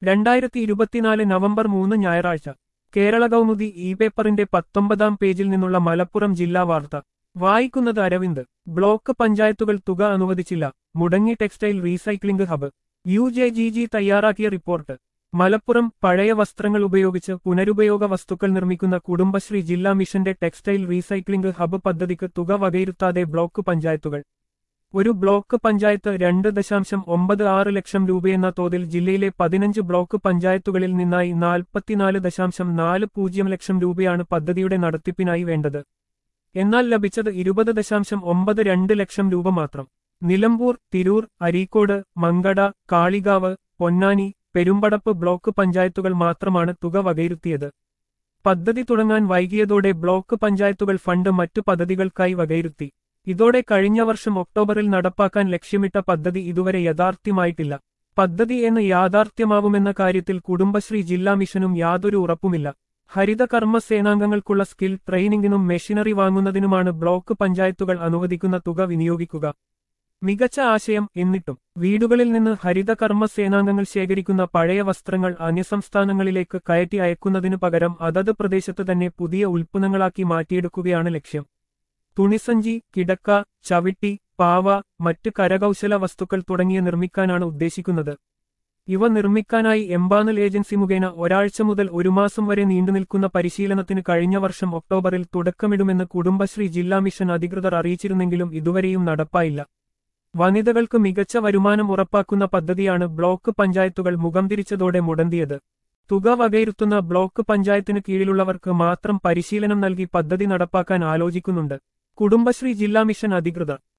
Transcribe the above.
രണ്ടായിരത്തി ഇരുപത്തിനാല് നവംബർ മൂന്ന് ഞായറാഴ്ച കേരള കൗമുദി ഇ പേപ്പറിന്റെ പത്തൊമ്പതാം പേജിൽ നിന്നുള്ള മലപ്പുറം ജില്ലാ വാർത്ത വായിക്കുന്നത് അരവിന്ദ് ബ്ലോക്ക് പഞ്ചായത്തുകൾ തുക അനുവദിച്ചില്ല മുടങ്ങി textile recycling hub U J G G തയ്യാറാക്കിയ റിപ്പോർട്ട് മലപ്പുറം പഴയ വസ്ത്രങ്ങൾ ഉപയോഗിച്ച് പുനരുപയോഗ വസ്തുക്കൾ നിർമ്മിക്കുന്ന കുടുംബശ്രീ ജില്ലാ മിഷന്റെ ടെക്സ്റ്റൈൽ റീസൈക്ലിംഗ് ഹബ് പദ്ധതിക്ക് തുക വകയിരുത്താതെ ബ്ലോക്ക് പഞ്ചായത്തുകൾ ഒരു ബ്ലോക്ക് പഞ്ചായത്ത് രണ്ട് ദശാംശം ഒമ്പത് ആറ് ലക്ഷം രൂപയെന്ന തോതിൽ ജില്ലയിലെ പതിനഞ്ച് ബ്ലോക്ക് പഞ്ചായത്തുകളിൽ നിന്നായി നാൽപ്പത്തിനാല് ദശാംശം നാല് പൂജ്യം ലക്ഷം രൂപയാണ് പദ്ധതിയുടെ നടത്തിപ്പിനായി വേണ്ടത് എന്നാൽ ലഭിച്ചത് ഇരുപത് ദശാംശം ഒമ്പത് രണ്ട് ലക്ഷം രൂപ മാത്രം നിലമ്പൂർ തിരൂർ അരീക്കോട് മങ്കട കാളികാവ് പൊന്നാനി പെരുമ്പടപ്പ് ബ്ലോക്ക് പഞ്ചായത്തുകൾ മാത്രമാണ് തുക വകയിരുത്തിയത് പദ്ധതി തുടങ്ങാൻ വൈകിയതോടെ ബ്ലോക്ക് പഞ്ചായത്തുകൾ ഫണ്ട് മറ്റു പദ്ധതികൾക്കായി വകയിരുത്തി ഇതോടെ കഴിഞ്ഞ വർഷം ഒക്ടോബറിൽ നടപ്പാക്കാൻ ലക്ഷ്യമിട്ട പദ്ധതി ഇതുവരെ യഥാർത്ഥ്യമായിട്ടില്ല പദ്ധതി എന്ന് യാഥാർത്ഥ്യമാവുമെന്ന കാര്യത്തിൽ കുടുംബശ്രീ ജില്ലാ മിഷനും യാതൊരു ഉറപ്പുമില്ല ഹരിത കർമ്മ സേനാംഗങ്ങൾക്കുള്ള സ്കിൽ ട്രെയിനിങ്ങിനും മെഷീനറി വാങ്ങുന്നതിനുമാണ് ബ്ലോക്ക് പഞ്ചായത്തുകൾ അനുവദിക്കുന്ന തുക വിനിയോഗിക്കുക മികച്ച ആശയം എന്നിട്ടും വീടുകളിൽ നിന്ന് ഹരിത കർമ്മ സേനാംഗങ്ങൾ ശേഖരിക്കുന്ന പഴയ വസ്ത്രങ്ങൾ അന്യസംസ്ഥാനങ്ങളിലേക്ക് കയറ്റി അയക്കുന്നതിനു പകരം അതത് പ്രദേശത്ത് തന്നെ പുതിയ ഉൽപ്പന്നങ്ങളാക്കി മാറ്റിയെടുക്കുകയാണ് ലക്ഷ്യം തുണിസഞ്ചി കിടക്ക ചവിട്ടി പാവ മറ്റ് കരകൗശല വസ്തുക്കൾ തുടങ്ങിയ നിർമ്മിക്കാനാണ് ഉദ്ദേശിക്കുന്നത് ഇവ നിർമ്മിക്കാനായി എംബാനൽ ഏജൻസി മുഖേന ഒരാഴ്ച മുതൽ ഒരു മാസം വരെ നീണ്ടുനിൽക്കുന്ന പരിശീലനത്തിന് കഴിഞ്ഞ വർഷം ഒക്ടോബറിൽ തുടക്കമിടുമെന്ന് കുടുംബശ്രീ ജില്ലാ മിഷൻ അധികൃതർ അറിയിച്ചിരുന്നെങ്കിലും ഇതുവരെയും നടപ്പായില്ല വനിതകൾക്ക് മികച്ച വരുമാനം ഉറപ്പാക്കുന്ന പദ്ധതിയാണ് ബ്ലോക്ക് പഞ്ചായത്തുകൾ മുഖം തിരിച്ചതോടെ മുടന്തിയത് തുക വകയിരുത്തുന്ന ബ്ലോക്ക് പഞ്ചായത്തിന് കീഴിലുള്ളവർക്ക് മാത്രം പരിശീലനം നൽകി പദ്ധതി നടപ്പാക്കാൻ ആലോചിക്കുന്നുണ്ട് കുടുംബശ്രീ ജില്ലാ മിഷൻ അധികൃതർ